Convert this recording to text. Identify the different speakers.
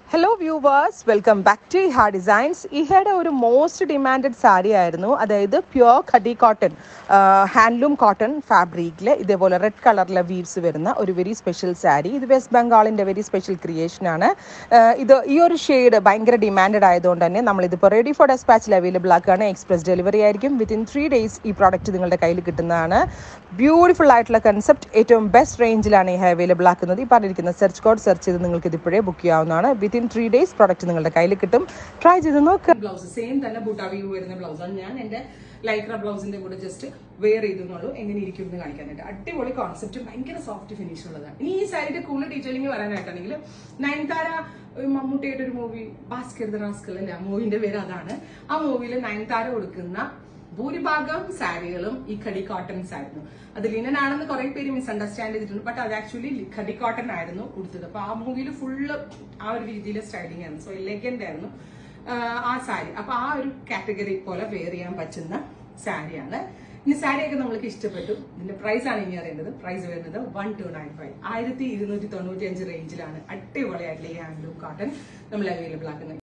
Speaker 1: hello viewers welcome back to Iha designs ഇഹയുടെ ഒരു most demanded sari ആയിരുന്നു അതായത് pure khadi cotton handloom cotton ഫാബ്രിക്കിൽ ഇതേപോലെ റെഡ് കളറിലെ വീവ്സ് വരുന്ന ഒരു വെരി സ്പെഷ്യൽ സാരി ഇത് വെസ്റ്റ് ബംഗാളിൻ്റെ വെരി സ്പെഷ്യൽ ക്രിയേഷൻ ആണ് ആഹ് ഇത് ഈ ഒരു ഷെയ്ഡ് ഭയങ്കര ഡിമാൻഡഡ് ആയതുകൊണ്ട് തന്നെ നമ്മളിതിപ്പോൾ റെഡി ഫോർ ഡെസ്പാച്ചിൽ അവൈലബിൾ ആക്കുകയാണ് എക്സ്പ്രസ് ഡെലിവറി ആയിരിക്കും വിത്തിൻ ത്രീ ഡേയ്സ് ഈ പ്രോഡക്റ്റ് നിങ്ങളുടെ കയ്യിൽ കിട്ടുന്നതാണ് ബ്യൂട്ടിഫുൾ ആയിട്ടുള്ള കൺസെപ്റ്റ് ഏറ്റവും ബെസ്റ്റ് റേഞ്ചിലാണ് ഈ അവൈലബിൾ ആക്കുന്നത് ഈ പറഞ്ഞിരിക്കുന്ന സെർച്ച് കോഡ് സെർച്ച് ചെയ്ത് നിങ്ങൾക്ക് ഇത് ഇപ്പോഴേ ബുക്ക് ചെയ്യാവുന്നതാണ് വിത്തിൻ ത്രീ ഡേയ്സ് പ്രോഡക്റ്റ് നിങ്ങളുടെ കയ്യിൽ കിട്ടും ട്രൈ ചെയ്ത് നോക്കുക
Speaker 2: ബ്ലൗസ് സെയിം തന്നെ ബൂട്ടാവി വരുന്ന ബ്ലൗസാണ് ഞാൻ എന്റെ ലൈക്ര ബ്ലൗസിന്റെ കൂടെ ജസ്റ്റ് വെയർ ചെയ്തെന്നുള്ളൂ എങ്ങനെ ഇരിക്കും എന്ന് കാണിക്കാനായിട്ട് അടിപൊളി കോൺസെപ്റ്റ് ഭയങ്കര സോഫ്റ്റ് ഫിനിഷ് ഉള്ളതാണ് ഇനി ഈ സാരിയുടെ കൂടുതൽ ഡീറ്റെയിലിംഗ് പറയാനായിട്ടാണെങ്കിൽ നയൻതാര ഒരു മമ്മൂട്ടിയുടെ ഒരു മൂവി ഭാസ്കർ ദ റാസ്കൽ അല്ലേ ആ മൂവിന്റെ പേര് അതാണ് ആ മൂവിയിൽ നയൻതാര കൊടുക്കുന്ന ഭൂരിഭാഗം സാരികളും ഈ ഖടി കോട്ടൺസ് ആയിരുന്നു അത് ലിനൻ ആണെന്ന് കുറെ പേര് മിസ്അണ്ടർസ്റ്റാൻഡ് ചെയ്തിട്ടുണ്ട് ബട്ട് അത് ആക്ച്വലി ഖടി കോട്ടൺ ആയിരുന്നു കൊടുത്തത് അപ്പൊ ആ മൂവിയിൽ ഫുള്ള് ആ ഒരു രീതിയിലെ സ്റ്റൈലിംഗ് ആയിരുന്നു സോ എലഗന്റ് ആയിരുന്നു ആഹ് ആ സാരി അപ്പൊ ആ ഒരു കാറ്റഗറി പോലെ വെയർ ചെയ്യാൻ പറ്റുന്ന സാരിയാണ് ഇനി സാരിയൊക്കെ നമ്മൾക്ക് ഇഷ്ടപ്പെട്ടു ഇതിന്റെ പ്രൈസ് ആണ് ഇനി അറിയേണ്ടത് പ്രൈസ് വരുന്നത് വൺ ടു നയൻ ഫൈവ് ആയിരത്തി ഇരുന്നൂറ്റി തൊണ്ണൂറ്റി അഞ്ച് റേഞ്ചിലാണ് അടിപൊളിയായിട്ടുള്ള ഈ ഹാൻഡ്ലൂം കോട്ടൺ നമ്മൾ അവൈലബിൾ ആക്കുന്നത്